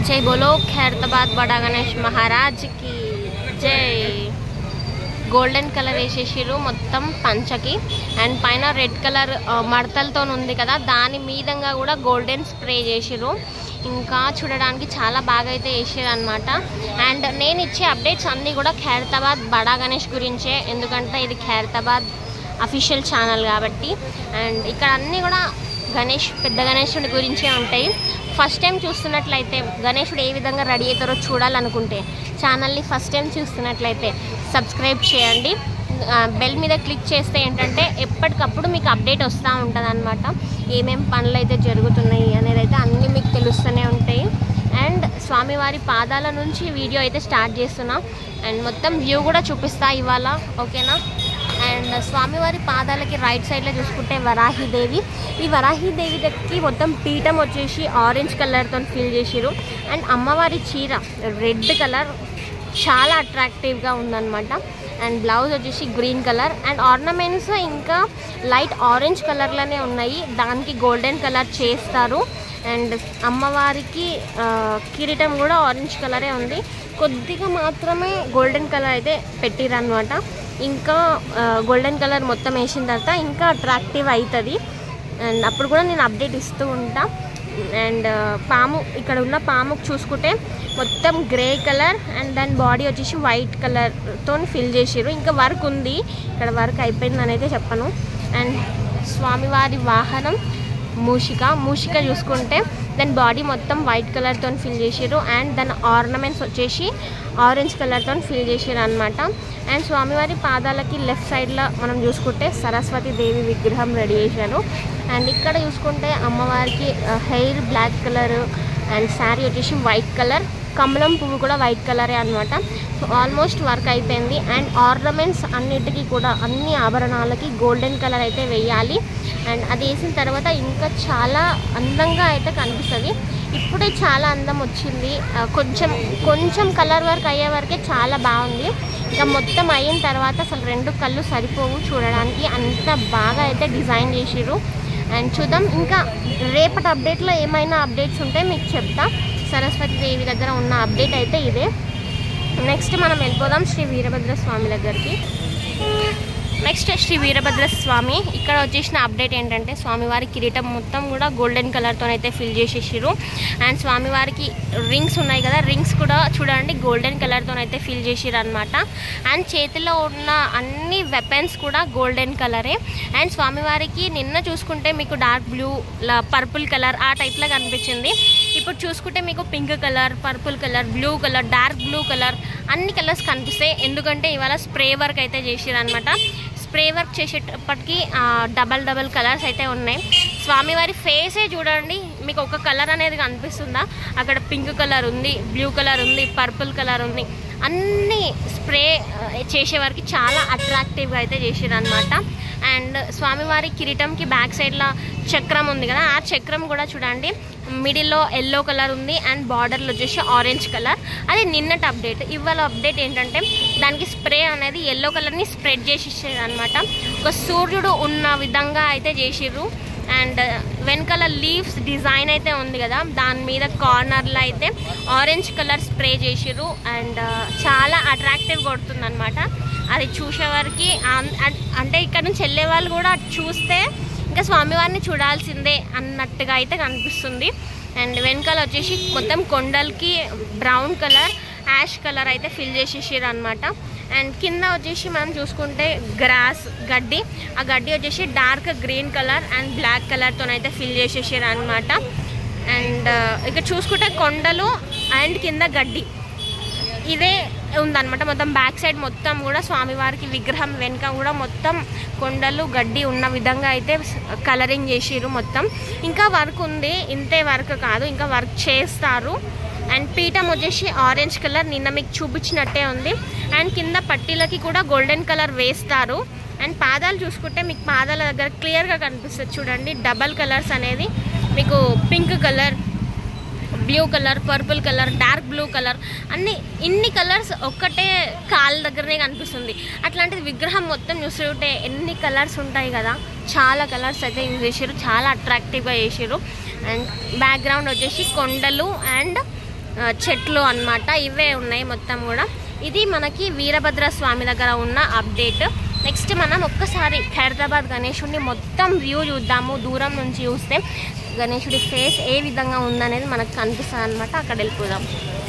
జై బోలో ఖైరతాబాద్ బడా గణేష్ మహారాజ్కి జై గోల్డెన్ కలర్ వేసేసిర్రు మొత్తం పంచకి అండ్ పైన రెడ్ కలర్ మడతలతో ఉంది కదా దాని మీదంగా కూడా గోల్డెన్ స్ప్రే చేసిర్రు ఇంకా చూడడానికి చాలా బాగా అయితే వేసారు అనమాట అండ్ నేను ఇచ్చే అప్డేట్స్ అన్నీ కూడా ఖైరతాబాద్ బడా గణేష్ గురించే ఎందుకంటే ఇది ఖైరతాబాద్ అఫీషియల్ ఛానల్ కాబట్టి అండ్ ఇక్కడ అన్నీ కూడా గణేష్ పెద్ద గణేశుడి గురించే ఉంటాయి ఫస్ట్ టైం చూస్తున్నట్లయితే గణేశుడు ఏ విధంగా రెడీ అవుతారో చూడాలనుకుంటే ఛానల్ని ఫస్ట్ టైం చూస్తున్నట్లయితే సబ్స్క్రైబ్ చేయండి ఆ, బెల్ మీద క్లిక్ చేస్తే ఏంటంటే ఎప్పటికప్పుడు మీకు అప్డేట్ వస్తూ ఉంటుంది అనమాట ఏమేం పనులు అయితే జరుగుతున్నాయి అనేది అయితే అన్నీ మీకు తెలుస్తూనే ఉంటాయి అండ్ స్వామివారి పాదాల నుంచి వీడియో అయితే స్టార్ట్ చేస్తున్నా అండ్ మొత్తం వ్యూ కూడా చూపిస్తా ఇవాళ ఓకేనా అండ్ స్వామివారి పాదాలకి రైట్ సైడ్లో చూసుకుంటే వరాహిదేవి ఈ వరాహిదేవి దగ్గరికి మొత్తం పీఠం వచ్చేసి ఆరెంజ్ కలర్తో ఫిల్ చేసిరు అండ్ అమ్మవారి చీర రెడ్ కలర్ చాలా అట్రాక్టివ్గా ఉందన్నమాట అండ్ బ్లౌజ్ వచ్చేసి గ్రీన్ కలర్ అండ్ ఆర్నమెంట్స్ ఇంకా లైట్ ఆరెంజ్ కలర్లోనే ఉన్నాయి దానికి గోల్డెన్ కలర్ చేస్తారు అండ్ అమ్మవారికి ఆ, కిరీటం కూడా ఆరెంజ్ కలరే ఉంది కొద్దిగా మాత్రమే గోల్డెన్ కలర్ అయితే పెట్టిరనమాట ఇంకా గోల్డెన్ కలర్ మొత్తం వేసిన తర్వాత ఇంకా అట్రాక్టివ్ అవుతుంది అండ్ అప్పుడు కూడా నేను అప్డేట్ ఇస్తూ ఉంటా అండ్ పాము ఇక్కడ ఉన్న పాము చూసుకుంటే మొత్తం గ్రే కలర్ అండ్ దాని బాడీ వచ్చేసి వైట్ కలర్తో ఫిల్ చేసిర్రు ఇంకా వర్క్ ఉంది ఇక్కడ వర్క్ అయిపోయిందని అయితే చెప్పను అండ్ స్వామివారి వాహనం మూషిక మూషిక చూసుకుంటే దాని బాడీ మొత్తం వైట్ కలర్తో ఫిల్ చేసారు అండ్ దాని ఆర్నమెంట్స్ వచ్చేసి ఆరెంజ్ కలర్తో ఫిల్ చేసారు అనమాట అండ్ స్వామివారి పాదాలకి లెఫ్ట్ సైడ్లో మనం చూసుకుంటే సరస్వతి దేవి విగ్రహం రెడీ చేశారు అండ్ ఇక్కడ చూసుకుంటే అమ్మవారికి hair black colour and sari వచ్చేసి వైట్ కలర్ కమలం పువ్వు కూడా వైట్ కలరే అనమాట సో ఆల్మోస్ట్ వర్క్ అయిపోయింది అండ్ ఆర్నమెంట్స్ అన్నిటికీ కూడా అన్ని ఆభరణాలకి గోల్డెన్ కలర్ అయితే వేయాలి అండ్ అది వేసిన తర్వాత ఇంకా చాలా అందంగా అయితే కనిపిస్తుంది ఇప్పుడే చాలా అందం వచ్చింది ఆ, కొంచెం కొంచెం కలర్ వర్క్ అయ్యే వరకే చాలా బాగుంది ఇంకా మొత్తం అయిన తర్వాత అసలు రెండు కళ్ళు సరిపోవు చూడడానికి అంత బాగా అయితే డిజైన్ చేసిర్రు అండ్ చూద్దాం ఇంకా రేపటి అప్డేట్లో ఏమైనా అప్డేట్స్ ఉంటే మీకు చెప్తా సరస్వతి దేవి దగ్గర ఉన్న అప్డేట్ అయితే ఇదే నెక్స్ట్ మనం వెళ్ళిపోదాం శ్రీ వీరభద్ర స్వామి దగ్గరికి నెక్స్ట్ శ్రీ వీరభద్ర స్వామి ఇక్కడ వచ్చేసిన అప్డేట్ ఏంటంటే స్వామివారి కిరీటం మొత్తం కూడా గోల్డెన్ కలర్తో అయితే ఫిల్ చేసేసారు అండ్ స్వామివారికి రింగ్స్ ఉన్నాయి కదా రింగ్స్ కూడా చూడండి గోల్డెన్ కలర్తో అయితే ఫిల్ చేసిరు అనమాట అండ్ చేతిలో ఉన్న అన్ని వెపన్స్ కూడా గోల్డెన్ కలరే అండ్ స్వామివారికి నిన్న చూసుకుంటే మీకు డార్క్ బ్లూ పర్పుల్ కలర్ ఆ టైప్లో కనిపించింది ఇప్పుడు చూసుకుంటే మీకు pink colour purple colour blue colour dark blue colour అన్ని కలర్స్ కనిపిస్తాయి ఎందుకంటే ఇవాళ స్ప్రే వర్క్ అయితే చేసిరు అనమాట స్ప్రే వర్క్ చేసేటప్పటికి డబల్ డబల్ కలర్స్ అయితే ఉన్నాయి స్వామివారి ఫేసే చూడండి మీకు ఒక కలర్ అనేది కనిపిస్తుందా అక్కడ పింక్ కలర్ ఉంది బ్లూ కలర్ ఉంది పర్పుల్ కలర్ ఉంది అన్ని స్ప్రే చేసే వరకు చాలా అట్రాక్టివ్గా అయితే చేసారు అనమాట అండ్ స్వామివారి కిరీటంకి బ్యాక్ సైడ్లో చక్రం ఉంది కదా ఆ చక్రం కూడా చూడండి మిడిల్లో ఎల్లో కలర్ ఉంది అండ్ బార్డర్లో వచ్చేసి ఆరెంజ్ కలర్ అది నిన్నటి అప్డేట్ ఇవాళ అప్డేట్ ఏంటంటే దానికి స్ప్రే అనేది ఎల్లో కలర్ని స్ప్రెడ్ చేసి అనమాట ఒక సూర్యుడు ఉన్న విధంగా అయితే చేసిర్రు అండ్ వెనకాల లీవ్స్ డిజైన్ అయితే ఉంది కదా దాని మీద కార్నర్లో అయితే ఆరెంజ్ కలర్ స్ప్రే చేసిర్రు అండ్ చాలా అట్రాక్టివ్ కొడుతుంది అనమాట అది చూసేవారికి అన్- అన్- అంటే ఇక్కడ నుంచి వెళ్ళే వాళ్ళు కూడా అది చూస్తే ఇంకా స్వామివారిని చూడాల్సిందే అన్నట్టుగా అయితే కనిపిస్తుంది అండ్ వెనకాల వచ్చేసి మొత్తం కొండలకి బ్రౌన్ కలర్ యాష్ కలర్ అయితే ఫిల్ చేసేసారు అనమాట అండ్ కింద వచ్చేసి మనం చూసుకుంటే గ్రాస్ గడ్డి ఆ గడ్డి వచ్చేసి dark green colour and black కలర్తో అయితే ఫిల్ చేసేసారు అనమాట అండ్ ఇక్కడ చూసుకుంటే కొండలు అండ్ కింద గడ్డి ఇదే ఉందన్నమాట మొత్తం బ్యాక్ సైడ్ మొత్తం కూడా స్వామివారికి విగ్రహం వెనుక కూడా మొత్తం కొండలు గడ్డి ఉన్న విధంగా అయితే కలరింగ్ చేసిర్రు మొత్తం ఇంకా వర్క్ ఉంది ఇంతే వర్క్ కాదు ఇంకా వర్క్ చేస్తారు అండ్ పీఠం వచ్చేసి ఆరెంజ్ కలర్ నిన్న మీకు చూపించినట్టే ఉంది అండ్ కింద పట్టీలకి కూడా గోల్డెన్ కలర్ వేస్తారు అండ్ పాదాలు చూసుకుంటే మీకు పాదాల దగ్గర క్లియర్గా కనిపిస్తుంది చూడండి డబల్ కలర్స్ అనేది మీకు pink colour blue colour purple colour dark blue colour అన్ని ఇన్ని కలర్స్ ఒక్కటే కాళ్ళ దగ్గరనే కనిపిస్తుంది అట్లాంటిది విగ్రహం మొత్తం చూస్తుంటే ఎన్ని కలర్స్ ఉంటాయి కదా చాలా కలర్స్ అయితే యూజ్ చేసారు చాలా అట్రాక్టివ్గా చేసారు అండ్ బ్యాక్గ్రౌండ్ వచ్చేసి కొండలు అండ్ ఆ, చెట్లు అన్నమాట ఇవే ఉన్నాయి మొత్తం కూడా ఇది మనకి వీరభద్ర స్వామి దగ్గర ఉన్న అప్డేట్ నెక్స్ట్ మనం ఒక్కసారి ఖైరతాబాద్ గణేశుడిని మొత్తం వ్యూ చూద్దాము దూరం నుంచి చూస్తే గణేశుడి ఫేస్ ఏ విధంగా ఉందనేది మనకు కనిపిస్తుంది అనమాట అక్కడ వెళ్ళిపోదాం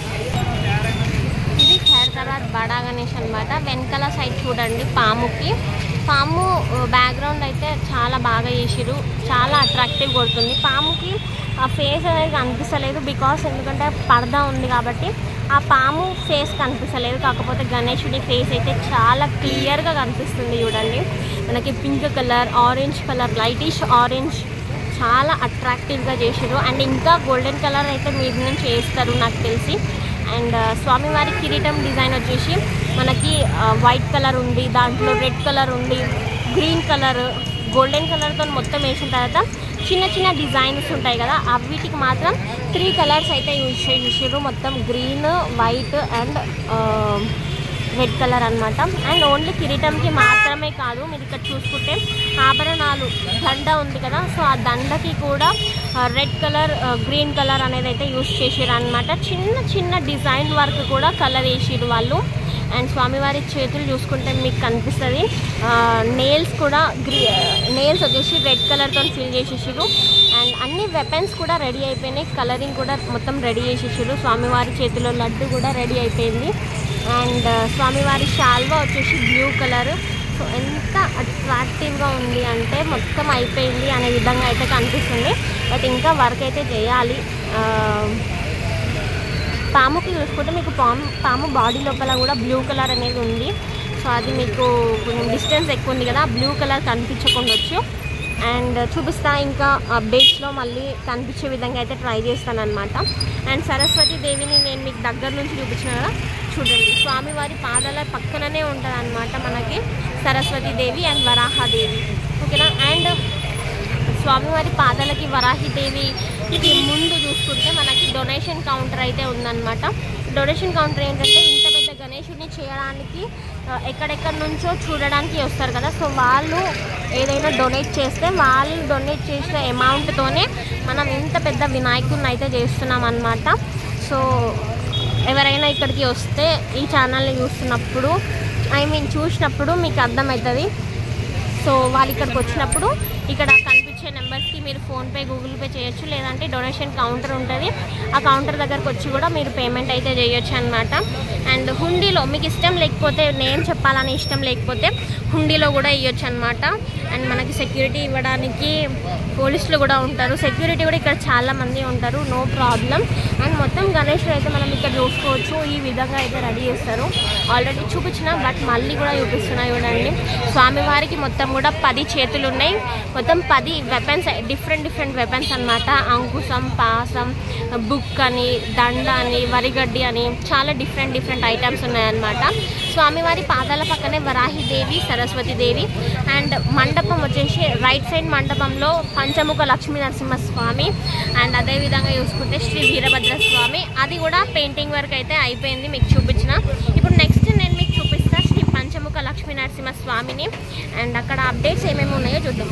ఇది ఖైరతాబాద్ బడా గణేష్ అనమాట వెనకాల సైడ్ చూడండి పాముకి పాము బ్యాక్గ్రౌండ్ అయితే చాలా బాగా చేసిరు చాలా అట్రాక్టివ్ కొడుతుంది పాముకి ఆ ఫేస్ అనేది కనిపిస్తలేదు బికాస్ ఎందుకంటే పరదా ఉంది కాబట్టి ఆ పాము ఫేస్ కనిపిస్తలేదు కాకపోతే గణేశుడి ఫేస్ అయితే చాలా క్లియర్గా కనిపిస్తుంది చూడండి మనకి pink colour orange colour lightish orange చాలా అట్రాక్టివ్గా చేసారు అండ్ ఇంకా గోల్డెన్ కలర్ అయితే మీద నుంచి వేస్తారు నాకు తెలిసి అండ్ స్వామివారి కిరీటం డిజైన్ వచ్చేసి మనకి వైట్ కలర్ ఉంది దాంట్లో రెడ్ కలర్ ఉంది గ్రీన్ కలర్ గోల్డెన్ కలర్తో మొత్తం వేసిన తర్వాత చిన్న చిన్న డిజైన్స్ ఉంటాయి కదా అవిటికి మాత్రం త్రీ కలర్స్ అయితే యూజ్ చేసారు మొత్తం green white and red colour అన్నమాట అండ్ ఓన్లీ కిరీటంకి మాత్రమే కాదు మీరు ఇక్కడ చూసుకుంటే ఆభరణాలు దండ ఉంది కదా సో ఆ దండకి కూడా రెడ్ కలర్ గ్రీన్ కలర్ అనేది అయితే యూస్ చేసారు అనమాట చిన్న చిన్న డిజైన్ వర్క్ కూడా కలర్ వేసిరు వాళ్ళు అండ్ స్వామివారి చేతులు చూసుకుంటే మీకు కనిపిస్తుంది నెయిల్స్ కూడా గ్రీ నెయిల్స్ వచ్చేసి రెడ్ కలర్తో ఫిల్ చేసేసారు అండ్ అన్ని వెపన్స్ కూడా రెడీ అయిపోయినాయి కలరింగ్ కూడా మొత్తం రెడీ చేసేసారు స్వామివారి చేతిలో లడ్డు కూడా రెడీ అయిపోయింది అండ్ స్వామివారి శాల్వా వచ్చేసి బ్లూ కలర్ సో ఎంత అట్రాక్టివ్గా ఉంది అంటే మొత్తం అయిపోయింది అనే విధంగా అయితే కనిపిస్తుంది బట్ ఇంకా వర్క్ అయితే చేయాలి ఆ, పాముకి చూసుకుంటే మీకు పాము పాము బాడీ లోపల కూడా బ్లూ కలర్ అనేది ఉంది సో అది మీకు కొంచెం డిస్టెన్స్ ఎక్కువ ఉంది కదా బ్లూ కలర్ కనిపించకుండొచ్చు అండ్ చూపిస్తా ఇంకా అప్డేట్స్లో మళ్ళీ కనిపించే విధంగా అయితే ట్రై చేస్తాను అనమాట అండ్ సరస్వతి దేవిని నేను మీకు దగ్గర నుంచి చూపించిన కదా చూడండి స్వామివారి పాదాల పక్కననే ఉంటుంది అనమాట మనకి సరస్వతి దేవి అండ్ వరాహాదేవి ఓకేనా అండ్ స్వామివారి పాదాలకి వరాహిదేవికి ముందు చూసుకుంటే మనకి డొనేషన్ కౌంటర్ అయితే ఉందన్నమాట డొనేషన్ కౌంటర్ ఏంటంటే ఇంత పెద్ద గణేషుడిని చేయడానికి ఆ, ఎక్కడెక్కడి నుంచో చూడడానికి వస్తారు కదా సో వాళ్ళు ఏదైనా డొనేట్ చేస్తే వాళ్ళు డొనేట్ చేసిన అమౌంట్తోనే మనం ఇంత పెద్ద వినాయకుడిని అయితే చేస్తున్నాం అనమాట సో ఎవరైనా ఇక్కడికి వస్తే ఈ ఛానల్ని చూస్తున్నప్పుడు ఐ మీన్ చూసినప్పుడు మీకు అర్థమవుతుంది సో వాళ్ళు ఇక్కడికి వచ్చినప్పుడు ఇక్కడ కనిపించే నెంబర్స్కి మీరు ఫోన్పే గూగుల్ పే చేయొచ్చు లేదంటే డొనేషన్ కౌంటర్ ఉంటుంది ఆ కౌంటర్ దగ్గరకు వచ్చి కూడా మీరు పేమెంట్ అయితే చేయొచ్చు అనమాట అండ్ హుండీలో మీకు ఇష్టం లేకపోతే నేమ్ చెప్పాలని ఇష్టం లేకపోతే హుండీలో కూడా ఇవ్వచ్చు అనమాట అండ్ మనకి సెక్యూరిటీ ఇవ్వడానికి పోలీసులు కూడా ఉంటారు సెక్యూరిటీ కూడా ఇక్కడ చాలా మంది ఉంటారు నో ప్రాబ్లం అండ్ మొత్తం గణేష్ అయితే మనం ఇక్కడ చూసుకోవచ్చు ఈ విధంగా అయితే రెడీ చేస్తారు ఆల్రెడీ చూపించిన బట్ మళ్ళీ కూడా చూపిస్తున్నా చూడండి స్వామివారికి మొత్తం కూడా పది చేతులు ఉన్నాయి మొత్తం పది వెపన్స్ డిఫరెంట్ డిఫరెంట్ వెపన్స్ అన్నమాట అంకుశం పాసం బుక్ అని దండ అని వరిగడ్డి అని చాలా డిఫరెంట్ డిఫరెంట్ ఐటమ్స్ ఉన్నాయన్నమాట స్వామివారి పాదాల పక్కనే వరాహిదేవి సరస్వతి దేవి అండ్ మండపం వచ్చేసి రైట్ సైడ్ మండపంలో పంచముఖ లక్ష్మీ నరసింహస్వామి అండ్ అదేవిధంగా చూసుకుంటే శ్రీ వీరభద్ర స్వామి అది కూడా పెయింటింగ్ వర్క్ అయితే అయిపోయింది మీకు చూపించిన ఇప్పుడు నెక్స్ట్ నేను మీకు చూపిస్తా శ్రీ పంచముఖ లక్ష్మీ నరసింహ స్వామిని అండ్ అక్కడ అప్డేట్స్ ఏమేమి ఉన్నాయో చూద్దాం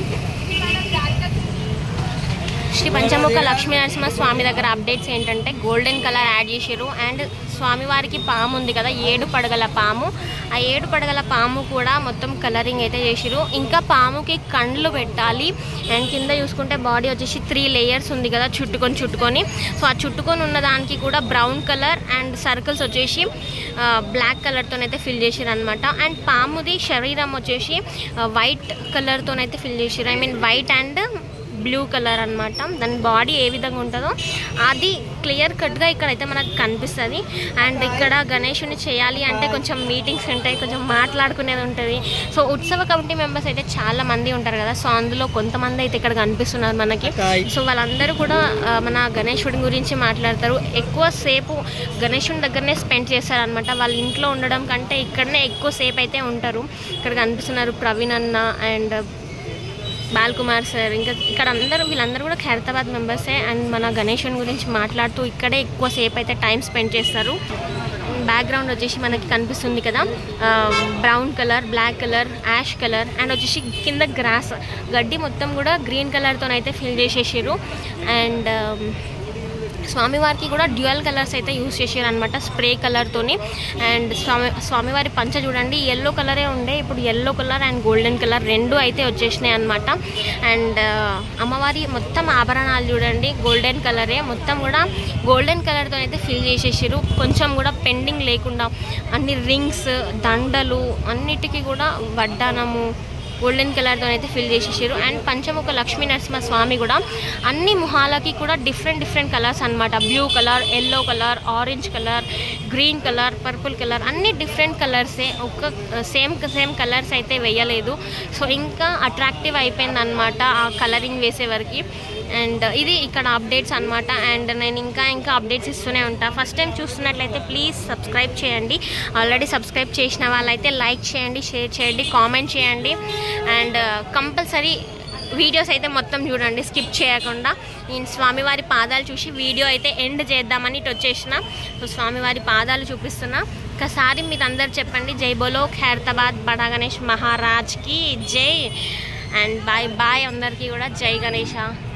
శ్రీ పంచముఖ లక్ష్మీ నరసింహ స్వామి దగ్గర అప్డేట్స్ ఏంటంటే గోల్డెన్ కలర్ యాడ్ చేసారు అండ్ స్వామివారికి పాము ఉంది కదా ఏడు పడగల పాము ఆ ఏడు పడగల పాము కూడా మొత్తం కలరింగ్ అయితే చేసిరు ఇంకా పాముకి కండ్లు పెట్టాలి అండ్ కింద చూసుకుంటే బాడీ వచ్చేసి త్రీ లేయర్స్ ఉంది కదా చుట్టుకొని చుట్టుకొని సో ఆ చుట్టుకొని ఉన్న దానికి కూడా బ్రౌన్ కలర్ అండ్ సర్కిల్స్ వచ్చేసి బ్లాక్ కలర్తోనైతే ఫిల్ చేసారు అనమాట అండ్ పాముది శరీరం వచ్చేసి వైట్ కలర్తోనైతే ఫిల్ చేసారు I mean white and blue colour అన్నమాట దాని బాడీ ఏ విధంగా ఉంటుందో అది క్లియర్ కట్గా ఇక్కడైతే మనకు కనిపిస్తుంది అండ్ ఇక్కడ గణేషుని చేయాలి అంటే కొంచెం మీటింగ్స్ ఉంటాయి కొంచెం మాట్లాడుకునేది ఉంటుంది సో ఉత్సవ కమిటీ మెంబర్స్ అయితే చాలా మంది ఉంటారు కదా సో అందులో కొంతమంది అయితే ఇక్కడ కనిపిస్తున్నారు మనకి సో వాళ్ళందరూ కూడా ఆ, మన గణేశుడి గురించి మాట్లాడతారు ఎక్కువ సేపు గణేశుని దగ్గరనే స్పెండ్ చేస్తారనమాట వాళ్ళ ఇంట్లో ఉండడం కంటే ఇక్కడనే ఎక్కువ సేపు అయితే ఉంటారు ఇక్కడ కనిపిస్తున్నారు ప్రవీణ్ అన్న అండ్ బాల్ కుమార్ సార్ ఇంకా ఇక్కడ అందరూ వీళ్ళందరూ కూడా ఖైరతాబాద్ మెంబర్సే అండ్ మన గణేశుని గురించి మాట్లాడుతూ ఇక్కడే ఎక్కువ సేపు అయితే టైం స్పెండ్ చేస్తారు బ్యాక్గ్రౌండ్ వచ్చేసి మనకి కనిపిస్తుంది కదా brown colour black colour ash colour and వచ్చేసి కింద గ్రాస్ గడ్డి మొత్తం కూడా గ్రీన్ కలర్తో అయితే ఫిల్ చేసేసారు అండ్ స్వామివారికి కూడా డ్యూయల్ కలర్స్ అయితే యూస్ చేశారు అనమాట స్ప్రే కలర్తోని అండ్ స్వామి స్వామివారి పంచ చూడండి ఎల్లో కలరే ఉండే ఇప్పుడు yellow colour and golden colour రెండు అయితే వచ్చేసినాయి అనమాట అండ్ అమ్మవారి మొత్తం ఆభరణాలు చూడండి గోల్డెన్ కలరే మొత్తం కూడా గోల్డెన్ కలర్తో అయితే ఫిల్ చేసేసారు కొంచెం కూడా పెండింగ్ లేకుండా అన్ని రింగ్స్ దండలు అన్నిటికీ కూడా వడ్డానము గోల్డెన్ కలర్తో అయితే ఫిల్ చేసేసారు అండ్ పంచముఖ లక్ష్మీ నరసింహ స్వామి కూడా అన్ని మొహాలకి కూడా డిఫరెంట్ డిఫరెంట్ కలర్స్ అన్నమాట blue colour yellow colour orange colour green colour purple colour అన్ని డిఫరెంట్ కలర్సే ఒక్క సేమ్ సేమ్ కలర్స్ అయితే వేయలేదు సో ఇంకా అట్రాక్టివ్ అయిపోయింది అనమాట ఆ కలరింగ్ వేసే వరకు అండ్ ఇది ఇక్కడ అప్డేట్స్ అనమాట అండ్ నేను ఇంకా ఇంకా అప్డేట్స్ ఇస్తూనే ఉంటా ఫస్ట్ టైం చూస్తున్నట్లయితే ప్లీజ్ సబ్స్క్రైబ్ చేయండి ఆల్రెడీ సబ్స్క్రైబ్ చేసిన వాళ్ళైతే లైక్ చేయండి షేర్ చేయండి కామెంట్ చేయండి అండ్ కంపల్సరీ వీడియోస్ అయితే మొత్తం చూడండి స్కిప్ చేయకుండా నేను స్వామివారి పాదాలు చూసి వీడియో అయితే ఎండ్ చేద్దామని ఇటు వచ్చేసిన సో స్వామివారి పాదాలు చూపిస్తున్నా ఒకసారి మీరు అందరు చెప్పండి జై బోలో ఖైరతాబాద్ బడా గణేష్ మహారాజ్కి జై అండ్ బాయ్ బాయ్ అందరికీ కూడా జై గణేష